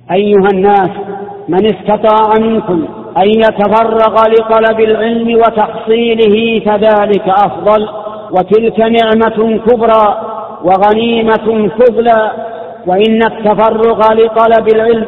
أيها الناس من استطاع منكم أن يتفرغ لطلب العلم وتحصيله فذلك أفضل وتلك نعمة كبرى وغنيمة فضلى وإن التفرغ لطلب العلم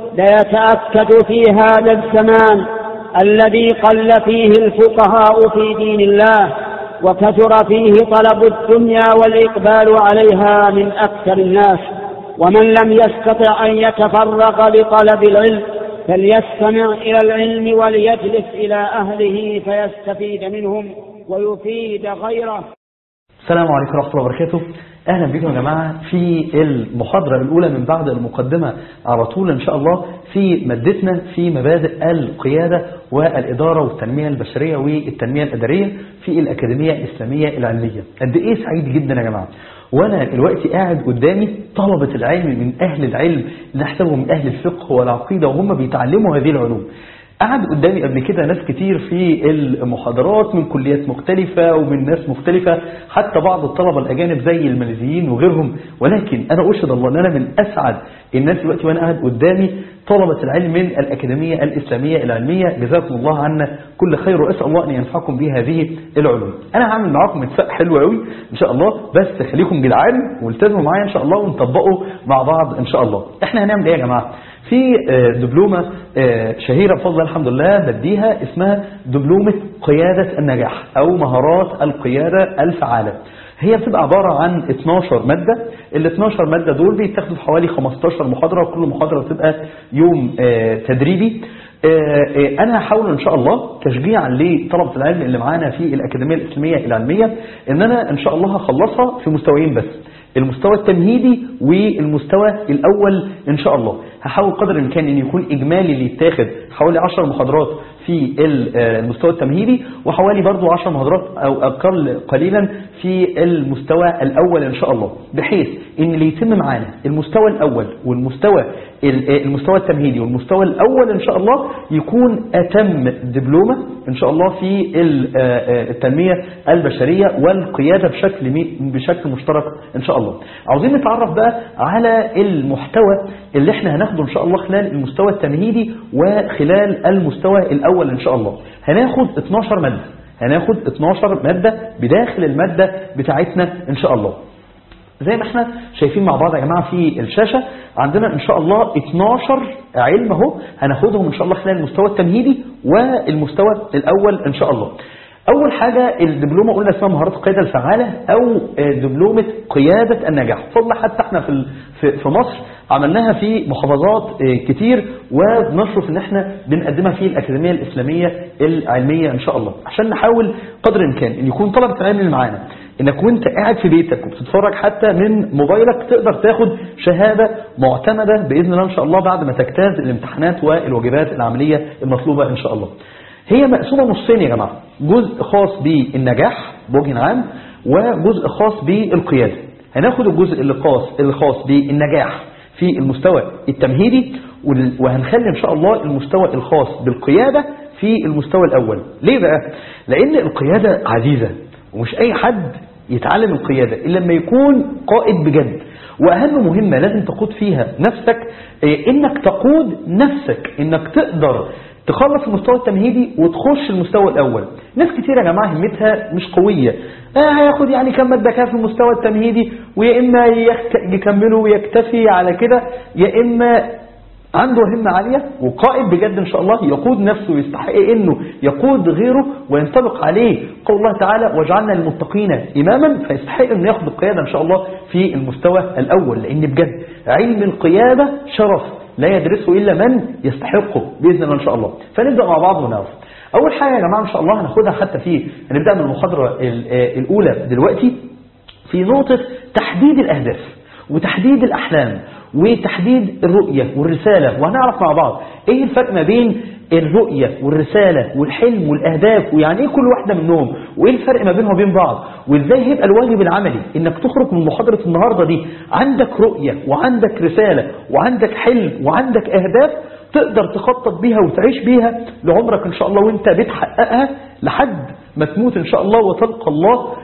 ليتأكد في هذا الزمان الذي قل فيه الفقهاء في دين الله وكثر فيه طلب الدنيا والإقبال عليها من أكثر الناس ومن لم يستطع أن يتفرغ لطلب العلم فليستمع إلى العلم وليجلس إلى أهله فيستفيد منهم ويفيد غيره السلام عليكم ورحمة الله وبركاته أهلا بكم يا جماعة في المحاضرة الأولى من بعد المقدمة على طول إن شاء الله في مادتنا في مبادئ القيادة والإدارة والتنمية البشرية والتنمية الإدارية في الأكاديمية الإسلامية العلمية قد إيه سعيد جدا يا جماعة وأنا دلوقتي قاعد قدامي طلبة العلم من أهل العلم نحسبهم من أهل الفقه والعقيدة وهم بيتعلموا هذه العلوم قعد قدامي قبل كده ناس كتير في المحاضرات من كليات مختلفة ومن ناس مختلفة حتى بعض الطلبة الأجانب زي الماليزيين وغيرهم ولكن أنا أشهد الله أن أنا من أسعد الناس دلوقتي وأنا قاعد قدامي طلبة العلم من الأكاديمية الإسلامية العلمية جزاكم الله عنا كل خير وأسأل الله أن ينفعكم بهذه العلوم أنا هعمل معاكم اتفاق حلو قوي إن شاء الله بس خليكم جدعان والتزموا معايا إن شاء الله ونطبقوا مع بعض إن شاء الله إحنا هنعمل إيه يا جماعة في دبلومة شهيرة بفضل الحمد لله بديها اسمها دبلومة قيادة النجاح أو مهارات القيادة الفعالة هي بتبقى عبارة عن 12 مادة ال 12 مادة دول بيتاخدوا في حوالي 15 محاضرة وكل محاضرة بتبقى يوم تدريبي انا هحاول ان شاء الله تشجيعا لطلبة العلم اللي معانا في الاكاديمية الاسلامية العلمية ان انا ان شاء الله هخلصها في مستويين بس المستوى التمهيدي والمستوى الأول إن شاء الله هحاول قدر الإمكان أن يكون إجمالي اللي يتاخد حوالي 10 محاضرات في المستوى التمهيدي وحوالي برضو 10 محاضرات أو أقل قليلا في المستوى الأول إن شاء الله بحيث أن اللي يتم معانا المستوى الأول والمستوى المستوى التمهيدي والمستوى الأول إن شاء الله يكون أتم دبلومة إن شاء الله في التنمية البشرية والقيادة بشكل بشكل مشترك إن شاء الله عاوزين نتعرف بقى على المحتوى اللي احنا هناخده إن شاء الله خلال المستوى التمهيدي وخلال المستوى الأول إن شاء الله هناخد 12 مادة هناخد 12 مادة بداخل المادة بتاعتنا إن شاء الله زي ما احنا شايفين مع بعض يا جماعة في الشاشة عندنا ان شاء الله 12 علم اهو هناخدهم ان شاء الله خلال المستوى التمهيدي والمستوى الاول ان شاء الله اول حاجة الدبلومة قلنا اسمها مهارات القيادة الفعالة او دبلومة قيادة النجاح فضل حتى احنا في في مصر عملناها في محافظات كتير ونشرف ان احنا بنقدمها في الاكاديمية الاسلامية العلمية ان شاء الله عشان نحاول قدر الامكان ان يكون طلبة العلم اللي معانا انك وانت قاعد في بيتك وبتتفرج حتى من موبايلك تقدر تاخد شهادة معتمدة بإذن الله ان شاء الله بعد ما تجتاز الامتحانات والواجبات العملية المطلوبة ان شاء الله هي مقسومة نصين يا جماعة جزء خاص بالنجاح بوجه عام وجزء خاص بالقيادة هناخد الجزء اللي خاص اللي خاص بالنجاح في المستوى التمهيدي وهنخلي ان شاء الله المستوى الخاص بالقيادة في المستوى الأول ليه بقى؟ لأن القيادة عزيزة ومش أي حد يتعلم القيادة إلا لما يكون قائد بجد وأهم مهمة لازم تقود فيها نفسك إنك تقود نفسك إنك تقدر تخلص المستوى التمهيدي وتخش المستوى الأول ناس كتير يا جماعة همتها مش قوية آه هياخد يعني كم مادة كده في المستوى التمهيدي ويا إما يكملوا ويكتفي على كده يا إما عنده همة عالية وقائد بجد إن شاء الله يقود نفسه ويستحق إنه يقود غيره وينطبق عليه قول الله تعالى وجعلنا للمتقين إماما فيستحق إنه ياخد القيادة إن شاء الله في المستوى الأول لأن بجد علم القيادة شرف لا يدرسه إلا من يستحقه بإذن الله إن شاء الله فنبدأ مع بعض ونعرف أول حاجة يا جماعة إن شاء الله هناخدها حتى في هنبدأ من المحاضرة الأولى دلوقتي في نقطة تحديد الأهداف وتحديد الأحلام وتحديد الرؤية والرسالة وهنعرف مع بعض ايه الفرق ما بين الرؤية والرسالة والحلم والأهداف ويعني ايه كل واحدة منهم وايه الفرق ما بينهم وبين بعض وازاي هيبقى الواجب العملي انك تخرج من محاضرة النهاردة دي عندك رؤية وعندك رسالة وعندك حلم وعندك أهداف تقدر تخطط بيها وتعيش بيها لعمرك ان شاء الله وانت بتحققها لحد ما تموت ان شاء الله وتلقى الله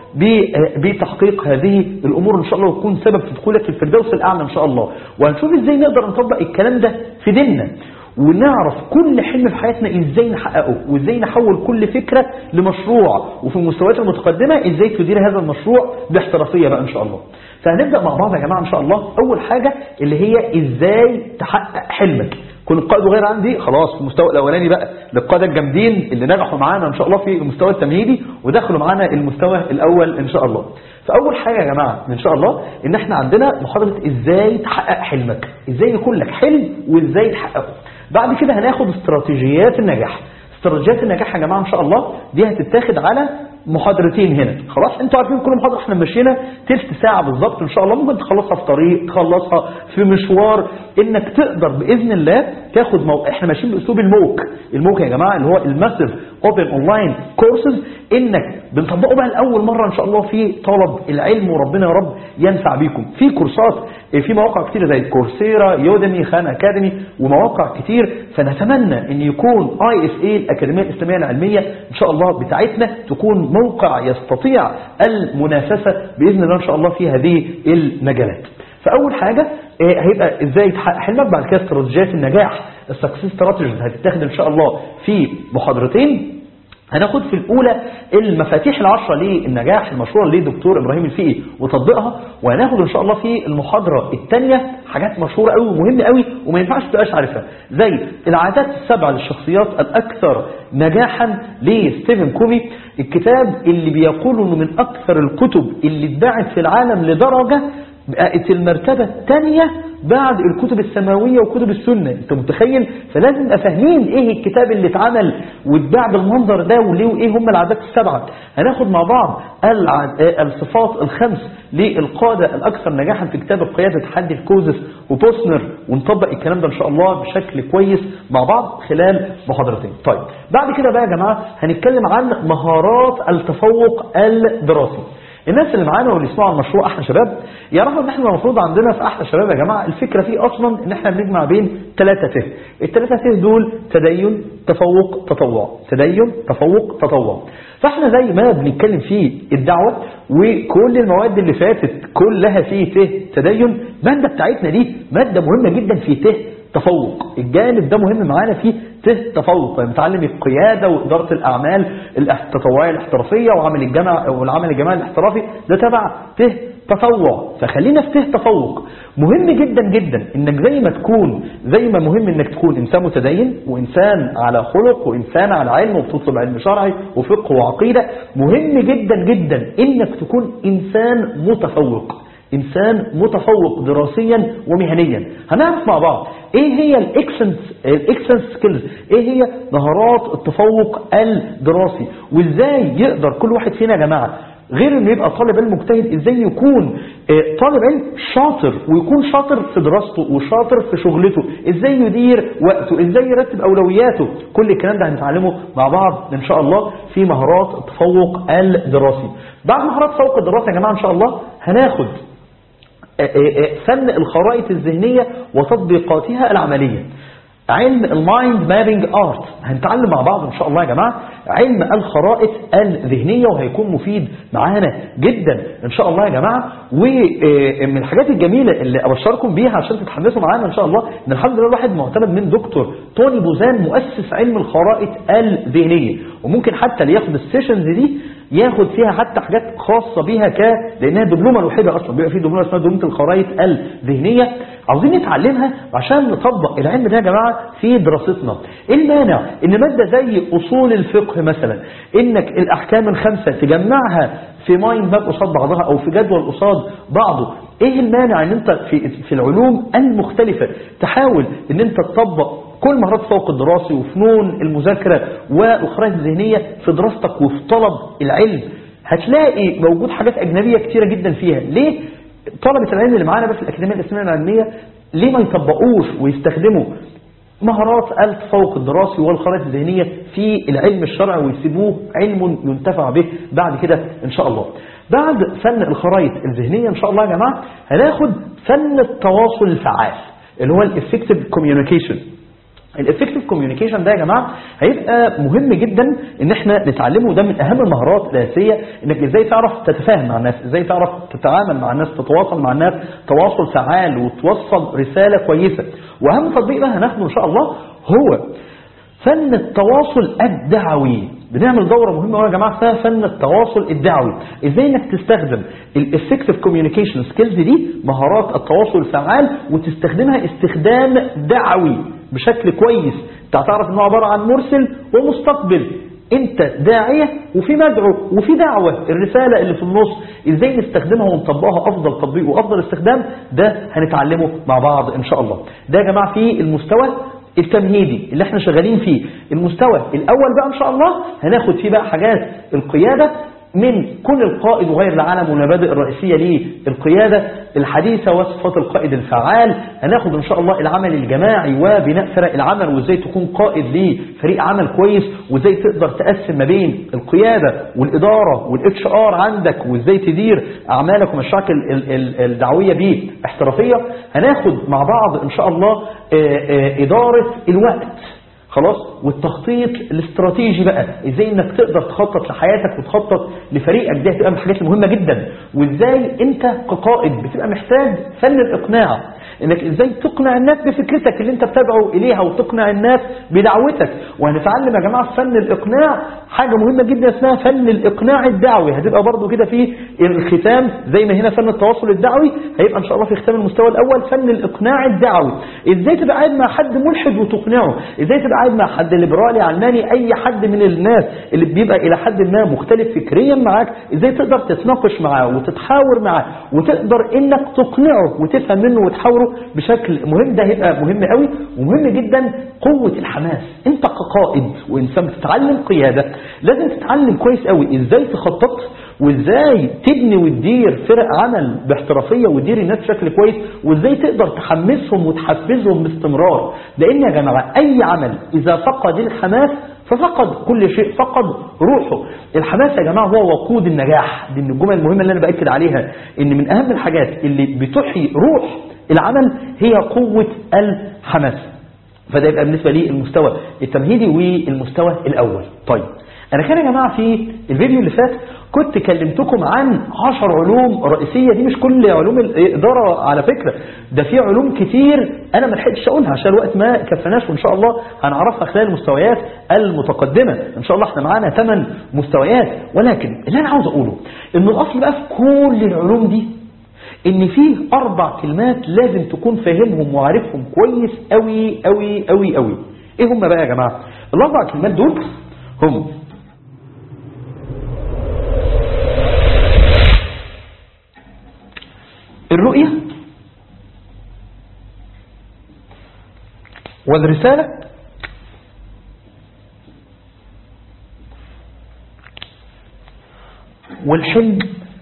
ب- بتحقيق هذه الامور ان شاء الله وتكون سبب في دخولك في الفردوس الاعلى ان شاء الله وهنشوف ازاي نقدر نطبق الكلام ده في ديننا ونعرف كل حلم في حياتنا ازاي نحققه وازاي نحول كل فكرة لمشروع وفي المستويات المتقدمة ازاي تدير هذا المشروع باحترافية بقى ان شاء الله فهنبدأ مع بعض يا جماعة ان شاء الله اول حاجة اللي هي ازاي تحقق حلمك كل القائد وغير عندي خلاص في المستوى الاولاني بقى للقادة الجامدين اللي نجحوا معانا ان شاء الله في المستوى التمهيدي ودخلوا معانا المستوى الاول ان شاء الله فاول حاجة يا جماعة ان شاء الله ان احنا عندنا محاضرة ازاي تحقق حلمك ازاي يكون لك حلم وازاي تحققه بعد كده هناخد استراتيجيات النجاح استراتيجيات النجاح يا جماعة ان شاء الله دي هتتاخد على محاضرتين هنا خلاص انتوا عارفين كل محاضرة احنا مشينا تلت ساعة بالظبط ان شاء الله ممكن تخلصها في طريق تخلصها في مشوار انك تقدر باذن الله تاخد مو... احنا ماشيين باسلوب الموك الموك يا جماعة اللي هو الماسيف اوبن اونلاين كورسز انك بنطبقه بقى لاول مرة ان شاء الله في طلب العلم وربنا يا رب ينفع بيكم في كورسات في مواقع كتير زي كورسيرا يودمي خان اكاديمي ومواقع كتير فنتمنى ان يكون اي اس اي الاكاديميه الاسلاميه العلميه ان شاء الله بتاعتنا تكون موقع يستطيع المنافسه باذن الله ان شاء الله في هذه المجالات فاول حاجه آه، هيبقى ازاي تحقق حلمك بعد كده استراتيجيات النجاح السكسس استراتيجيز هتتاخد ان شاء الله في محاضرتين هناخد في الأولى المفاتيح العشرة للنجاح المشروع لدكتور إبراهيم الفقي وتطبيقها وهناخد إن شاء الله في المحاضرة الثانية حاجات مشهورة قوي ومهمة قوي وما ينفعش تبقاش عارفها زي العادات السبعة للشخصيات الأكثر نجاحا لستيفن كومي الكتاب اللي بيقول إنه من أكثر الكتب اللي اتباعت في العالم لدرجة بقت المرتبة الثانية بعد الكتب السماوية وكتب السنة انت متخيل فلازم نبقى فاهمين ايه الكتاب اللي اتعمل واتباع بالمنظر ده وليه وايه هم العادات السبعة هناخد مع بعض العد... آه، الصفات الخمس للقادة الاكثر نجاحا في كتاب القيادة تحدي الكوزس وبوسنر ونطبق الكلام ده ان شاء الله بشكل كويس مع بعض خلال محاضرتين طيب بعد كده بقى يا جماعة هنتكلم عن مهارات التفوق الدراسي الناس اللي معانا واللي يسمعوا المشروع احلى شباب يعرفوا ان احنا المفروض عندنا في احلى شباب يا جماعه الفكره فيه اصلا ان احنا بنجمع بين ثلاثه ته الثلاثه ته دول تدين تفوق تطوع تدين تفوق تطوع فاحنا زي ما بنتكلم في الدعوه وكل المواد اللي فاتت كلها فيه ته تدين الماده بتاعتنا دي ماده مهمه جدا في ته تفوق الجانب ده مهم معانا فيه ته تفوق بنتعلم القيادة وإدارة الأعمال التطوعية الاحترافية وعمل الجامع والعمل الجماعي الاحترافي ده تبع ته تطوع فخلينا في ته تفوق مهم جدا جدا انك زي ما تكون زي ما مهم انك تكون انسان متدين وانسان على خلق وانسان على علم وبتطلب علم شرعي وفقه وعقيدة مهم جدا جدا انك تكون انسان متفوق إنسان متفوق دراسيا ومهنيا هنعرف مع بعض إيه هي الإكسنس الإكسنس سكيلز إيه هي مهارات التفوق الدراسي وإزاي يقدر كل واحد فينا يا جماعة غير انه يبقى طالب علم مجتهد ازاي يكون آه، طالب علم شاطر ويكون شاطر في دراسته وشاطر في شغلته ازاي يدير وقته ازاي يرتب اولوياته كل الكلام ده هنتعلمه مع بعض ان شاء الله في مهارات التفوق الدراسي بعد مهارات التفوق الدراسي يا جماعه ان شاء الله هناخد فن الخرائط الذهنية وتطبيقاتها العملية علم المايند مابينج ارت هنتعلم مع بعض ان شاء الله يا جماعة علم الخرائط الذهنية وهيكون مفيد معانا جدا ان شاء الله يا جماعة ومن الحاجات الجميلة اللي ابشركم بيها عشان تتحمسوا معانا ان شاء الله ان الحمد لله الواحد معتمد من دكتور توني بوزان مؤسس علم الخرائط الذهنية وممكن حتى اللي ياخد السيشنز دي ياخد فيها حتى حاجات خاصة بيها ك لانها الدبلومة الوحيدة اصلا بيبقى في دبلومة اسمها دبلومة الخرائط الذهنية عاوزين نتعلمها عشان نطبق العلم ده يا جماعة في دراستنا ايه المانع ان مادة زي اصول الفقه مثلا انك الاحكام الخمسة تجمعها في مايند ماب قصاد بعضها او في جدول قصاد بعضه ايه المانع ان انت في في العلوم المختلفة تحاول ان انت تطبق كل مهارات التفوق الدراسي وفنون المذاكرة والخرائط الذهنية في دراستك وفي طلب العلم هتلاقي موجود حاجات أجنبية كتيرة جدا فيها ليه طلبة العلم اللي معانا بقى في الأكاديمية الإسلامية العلمية ليه ما يطبقوش ويستخدموا مهارات التفوق الدراسي والخرائط الذهنية في العلم الشرعي ويسيبوه علم ينتفع به بعد كده إن شاء الله بعد فن الخرائط الذهنية إن شاء الله يا جماعة هناخد فن التواصل الفعال اللي هو الافكتيف كوميونيكيشن الافكتيف كوميونيكيشن ده يا جماعه هيبقى مهم جدا ان احنا نتعلمه ده من اهم المهارات الاساسيه انك ازاي تعرف تتفاهم مع الناس ازاي تعرف تتعامل مع الناس تتواصل مع الناس تواصل فعال وتوصل رساله كويسه واهم تطبيق بقى هناخده ان شاء الله هو فن التواصل الدعوي بنعمل دورة مهمة قوي يا جماعة اسمها فن التواصل الدعوي ازاي انك تستخدم الافكتيف كوميونيكيشن سكيلز دي مهارات التواصل الفعال وتستخدمها استخدام دعوي بشكل كويس تعرف انه عبارة عن مرسل ومستقبل انت داعية وفي مدعو وفي دعوة الرسالة اللي في النص ازاي نستخدمها ونطبقها افضل تطبيق وافضل استخدام ده هنتعلمه مع بعض ان شاء الله ده يا جماعة في المستوى التمهيدي اللي احنا شغالين فيه المستوى الاول بقى ان شاء الله هناخد فيه بقى حاجات القيادة من كل القائد وغير العالم والمبادئ الرئيسية للقيادة الحديثة وصفات القائد الفعال هناخد ان شاء الله العمل الجماعي وبناء فرق العمل وازاي تكون قائد لفريق عمل كويس وازاي تقدر تقسم ما بين القيادة والإدارة والاتش ار عندك وازاي تدير اعمالك ومشاعرك الدعوية باحترافية هناخد مع بعض ان شاء الله إدارة الوقت خلاص والتخطيط الاستراتيجي بقى ازاي انك تقدر تخطط لحياتك وتخطط لفريقك دي هتبقى من الحاجات المهمه جدا وازاي انت كقائد بتبقى محتاج فن الاقناع انك ازاي تقنع الناس بفكرتك اللي انت بتدعو اليها وتقنع الناس بدعوتك وهنتعلم يا جماعه فن الاقناع حاجه مهمه جدا اسمها فن الاقناع الدعوي هتبقى برضو كده في الختام زي ما هنا فن التواصل الدعوي هيبقى ان شاء الله في ختام المستوى الاول فن الاقناع الدعوي ازاي تبقى قاعد مع حد ملحد وتقنعه ازاي تبقى قاعد مع حد ليبرالي علماني اي حد من الناس اللي بيبقى الى حد ما مختلف فكريا معاك ازاي تقدر تتناقش معاه وتتحاور معاه وتقدر انك تقنعه وتفهم منه وتحاوره بشكل مهم ده هيبقى مهم قوي ومهم جدا قوة الحماس انت كقائد وانسان بتتعلم قيادة لازم تتعلم كويس قوي ازاي تخطط وازاي تبني وتدير فرق عمل باحترافية وتدير الناس بشكل كويس وازاي تقدر تحمسهم وتحفزهم باستمرار لان يا جماعة اي عمل اذا فقد الحماس ففقد كل شيء فقد روحه الحماس يا جماعة هو وقود النجاح دي من الجمل المهمة اللي انا بأكد عليها ان من اهم الحاجات اللي بتحيي روح العمل هي قوة الحماس فده يبقى بالنسبة لي المستوى التمهيدي والمستوى الأول طيب أنا كان يا جماعة في الفيديو اللي فات كنت كلمتكم عن عشر علوم رئيسية دي مش كل علوم الإدارة على فكرة ده في علوم كتير أنا ما لحقتش أقولها عشان الوقت ما كفناش وإن شاء الله هنعرفها خلال المستويات المتقدمة إن شاء الله احنا معانا ثمان مستويات ولكن اللي أنا عاوز أقوله إن الأصل بقى في كل العلوم دي ان فيه اربع كلمات لازم تكون فاهمهم وعارفهم كويس قوي قوي قوي قوي ايه هم بقى يا جماعة الاربع كلمات دول هم الرؤية والرسالة والحلم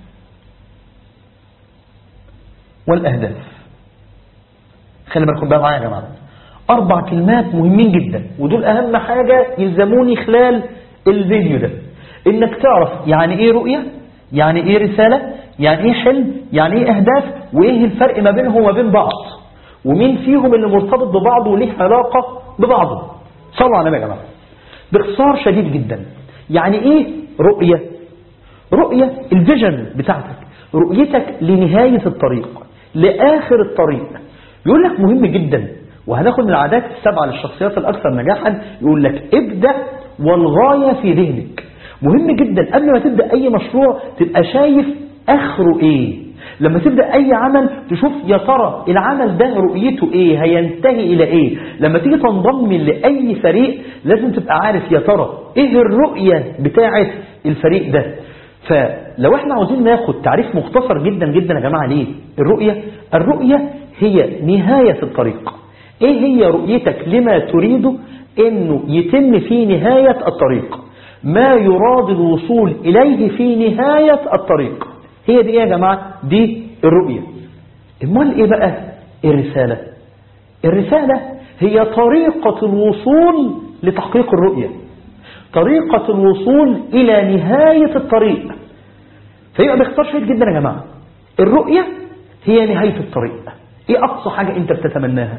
والأهداف خلي بالكم بقى معايا يا جماعة أربع كلمات مهمين جدا ودول أهم حاجة يلزموني خلال الفيديو ده إنك تعرف يعني إيه رؤية يعني إيه رسالة يعني إيه حلم يعني إيه أهداف وإيه الفرق ما بينهم وما بين بعض ومين فيهم اللي مرتبط ببعضه وليه علاقة ببعضه صلوا على النبي يا جماعة باختصار شديد جدا يعني إيه رؤية رؤية الفيجن بتاعتك رؤيتك لنهاية الطريق لآخر الطريق يقول لك مهم جدا وهناخد من العادات السبعة للشخصيات الأكثر نجاحا يقول لك ابدأ والغاية في ذهنك مهم جدا قبل ما تبدأ أي مشروع تبقى شايف آخره إيه لما تبدأ أي عمل تشوف يا ترى العمل ده رؤيته إيه هينتهي إلى إيه لما تيجي تنضم لأي فريق لازم تبقى عارف يا ترى إيه الرؤية بتاعة الفريق ده فلو احنا عاوزين ناخد تعريف مختصر جدا جدا يا جماعة ليه الرؤية الرؤية هي نهاية الطريق ايه هي رؤيتك لما تريد انه يتم في نهاية الطريق ما يراد الوصول اليه في نهاية الطريق هي دي ايه يا جماعة دي الرؤية امال ايه بقى الرسالة الرسالة هي طريقة الوصول لتحقيق الرؤية طريقة الوصول إلى نهاية الطريق فيبقى باختصار شديد جدا يا جماعة الرؤية هي نهاية الطريق ايه أقصى حاجة انت بتتمناها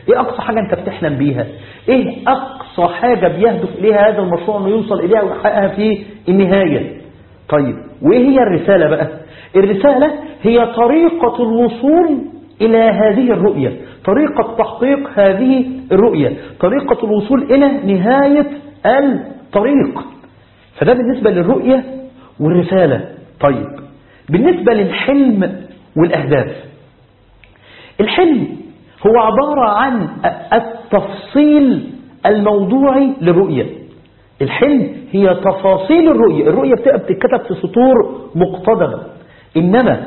ايه اقصى حاجة انت بتحلم بيها ايه اقصى حاجة بيهدف اليها هذا المشروع انه يوصل اليها ويحققها في النهاية طيب وايه هي الرسالة بقى الرسالة هي طريقة الوصول إلى هذه الرؤية طريقة تحقيق هذه الرؤية طريقة الوصول إلى نهاية الطريق فده بالنسبة للرؤية والرسالة طيب بالنسبة للحلم والأهداف الحلم هو عبارة عن التفصيل الموضوعي للرؤية الحلم هي تفاصيل الرؤية الرؤية بتبقى بتتكتب في سطور مقتضبة إنما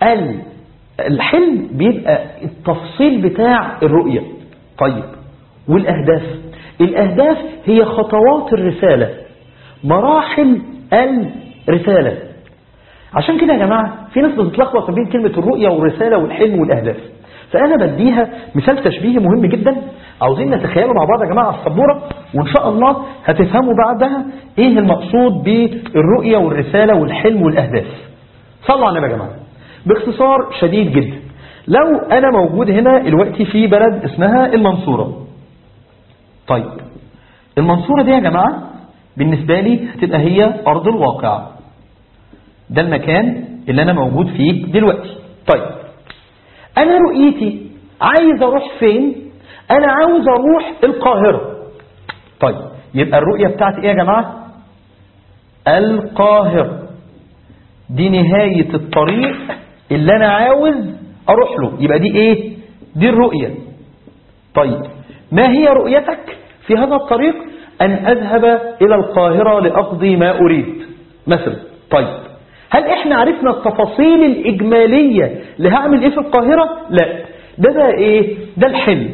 الحلم بيبقى التفصيل بتاع الرؤية طيب والأهداف الأهداف هي خطوات الرسالة مراحل الرسالة عشان كده يا جماعة في ناس بتتلخبط ما بين كلمة الرؤية والرسالة والحلم والأهداف فأنا بديها مثال تشبيهي مهم جدا عاوزين نتخيله مع بعض يا جماعة على السبورة وإن شاء الله هتفهموا بعدها إيه المقصود بالرؤية والرسالة والحلم والأهداف صلوا على النبي يا جماعة باختصار شديد جدا لو أنا موجود هنا دلوقتي في بلد اسمها المنصورة طيب المنصورة دي يا جماعة بالنسبة لي هتبقى هي أرض الواقع ده المكان اللي أنا موجود فيه دلوقتي طيب أنا رؤيتي عايز أروح فين أنا عاوز أروح القاهرة طيب يبقى الرؤية بتاعتي إيه يا جماعة القاهرة دي نهاية الطريق اللي أنا عاوز أروح له يبقى دي إيه دي الرؤية طيب ما هي رؤيتك في هذا الطريق أن أذهب إلى القاهرة لأقضي ما أريد مثلا طيب هل إحنا عرفنا التفاصيل الإجمالية لهعمل إيه في القاهرة لا ده بقى إيه ده الحلم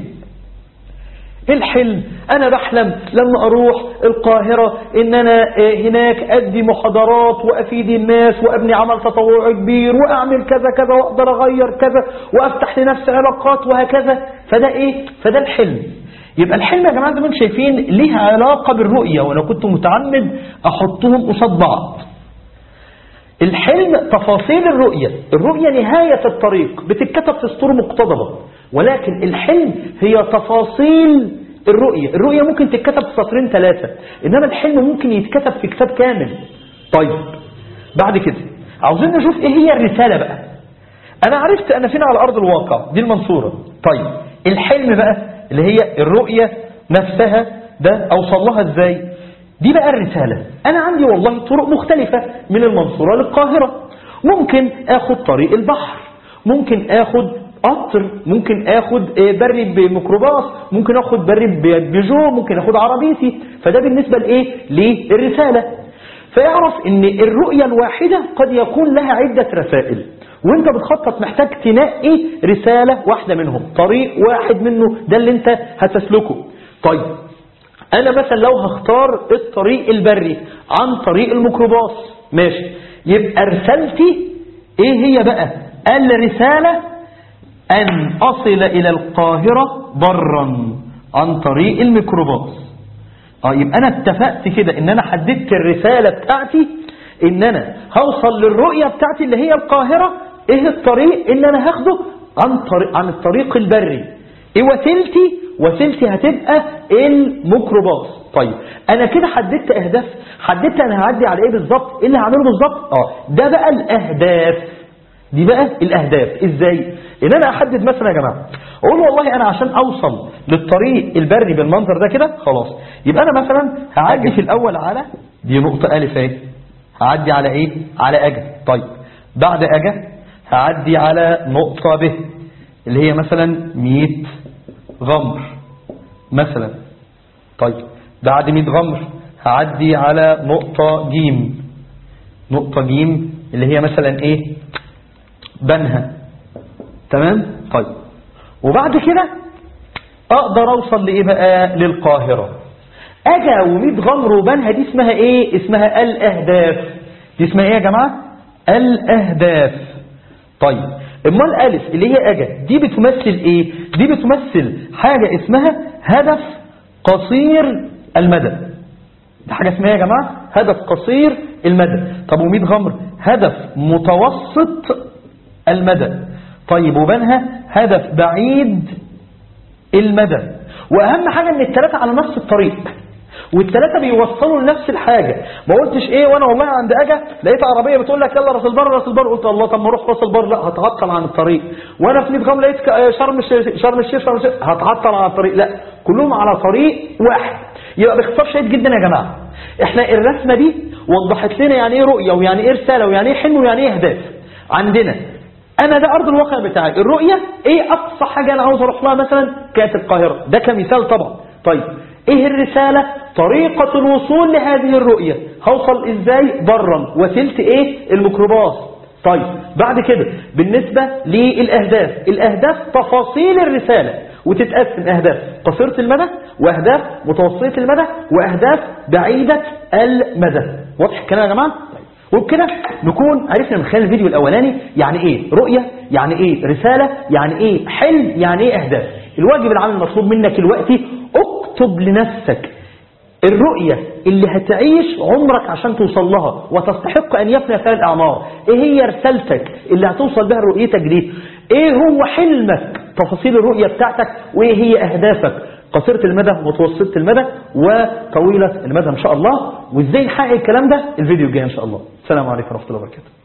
الحلم أنا بحلم لما أروح القاهرة إن أنا هناك أدي محاضرات وأفيد الناس وأبني عمل تطوعي كبير وأعمل كذا كذا وأقدر أغير كذا وأفتح لنفسي علاقات وهكذا فده إيه فده الحلم يبقى الحلم يا جماعة زي ما انتم شايفين ليه علاقة بالرؤية وأنا كنت متعمد أحطهم قصاد بعض الحلم تفاصيل الرؤية الرؤية نهاية الطريق بتتكتب في سطور مقتضبة ولكن الحلم هي تفاصيل الرؤية الرؤية ممكن تتكتب في سطرين ثلاثة إنما الحلم ممكن يتكتب في كتاب كامل طيب بعد كده عاوزين نشوف إيه هي الرسالة بقى أنا عرفت أنا فين على أرض الواقع دي المنصورة طيب الحلم بقى اللي هي الرؤية نفسها ده أوصل لها إزاي دي بقى الرسالة أنا عندي والله طرق مختلفة من المنصورة للقاهرة ممكن أخد طريق البحر ممكن أخد قطر ممكن أخد بري بميكروباص ممكن أخد بري ببيجو ممكن أخد عربيتي فده بالنسبة لإيه للرسالة فيعرف ان الرؤية الواحدة قد يكون لها عدة رسائل وانت بتخطط محتاج تنقي رسالة واحدة منهم طريق واحد منه ده اللي انت هتسلكه طيب انا مثلا لو هختار الطريق البري عن طريق الميكروباص ماشي يبقى رسالتي ايه هي بقى الرسالة ان اصل الى القاهرة برا عن طريق الميكروباص اه يبقى انا اتفقت كده ان انا حددت الرسالة بتاعتي ان انا هوصل للرؤية بتاعتي اللي هي القاهرة ايه الطريق اللي انا هاخده عن طريق عن الطريق البري ايه وسيلتي وسيلتي هتبقى الميكروباص طيب انا كده حددت اهداف حددت انا هعدي على ايه بالظبط ايه اللي هعمله بالظبط اه ده بقى الاهداف دي بقى الاهداف ازاي ان انا احدد مثلا يا جماعه اقول والله انا عشان اوصل للطريق البري بالمنظر ده كده خلاص يبقى انا مثلا هعدي في الاول على دي نقطه الف اهي هعدي على ايه على اجا طيب بعد اجا هعدي على نقطه ب اللي هي مثلا 100 غمر مثلا طيب بعد 100 غمر هعدي على نقطة جيم نقطة جيم اللي هي مثلا ايه بنها تمام طيب وبعد كده اقدر اوصل لايه بقى للقاهرة اجا وميت غمر وبنها دي اسمها ايه اسمها الاهداف دي اسمها ايه يا جماعة الاهداف طيب امال الف اللي هي اجا دي بتمثل ايه دي بتمثل حاجة اسمها هدف قصير المدى ده حاجة اسمها يا جماعة هدف قصير المدى طب وميت غمر هدف متوسط المدى طيب وبنها هدف بعيد المدى واهم حاجة ان الثلاثة على نفس الطريق والثلاثة بيوصلوا لنفس الحاجة ما قلتش ايه وانا والله عند اجا لقيت عربية بتقول لك يلا راس البر راس البر قلت الله طب ما اروح راس البر لا هتعطل عن الطريق وانا في نيتكم لقيت ك- شرم الشيخ شرم الشيخ شرم الشيخ هتعطل عن الطريق لا كلهم على طريق واحد يبقى باختصار شديد جدا يا جماعة احنا الرسمة دي وضحت لنا يعني ايه رؤية ويعني ايه رسالة ويعني ايه حلم ويعني ايه اهداف عندنا انا ده ارض الواقع بتاعي الرؤية ايه اقصى حاجة انا عاوز اروح لها مثلا كانت القاهرة ده كمثال طبعا طيب ايه الرسالة طريقة الوصول لهذه الرؤية هوصل ازاي برا وسيلة ايه الميكروباص طيب بعد كده بالنسبة للاهداف الاهداف تفاصيل الرسالة وتتقسم اهداف قصيرة المدى واهداف متوسطة المدى واهداف بعيدة المدى واضح الكلام يا جماعة وبكده نكون عرفنا من خلال الفيديو الأولاني يعني إيه رؤية يعني إيه رسالة يعني إيه حلم يعني إيه أهداف الواجب العام المطلوب منك دلوقتي اكتب لنفسك الرؤية اللي هتعيش عمرك عشان توصل لها وتستحق أن يفنى فيها الأعمار إيه هي رسالتك اللي هتوصل بها رؤيتك دي إيه هو حلمك تفاصيل الرؤية بتاعتك وإيه هي أهدافك قصيرة المدى متوسطة المدى وطويلة المدى إن شاء الله وإزاي نحقق الكلام ده الفيديو الجاي إن شاء الله السلام عليكم ورحمة الله وبركاته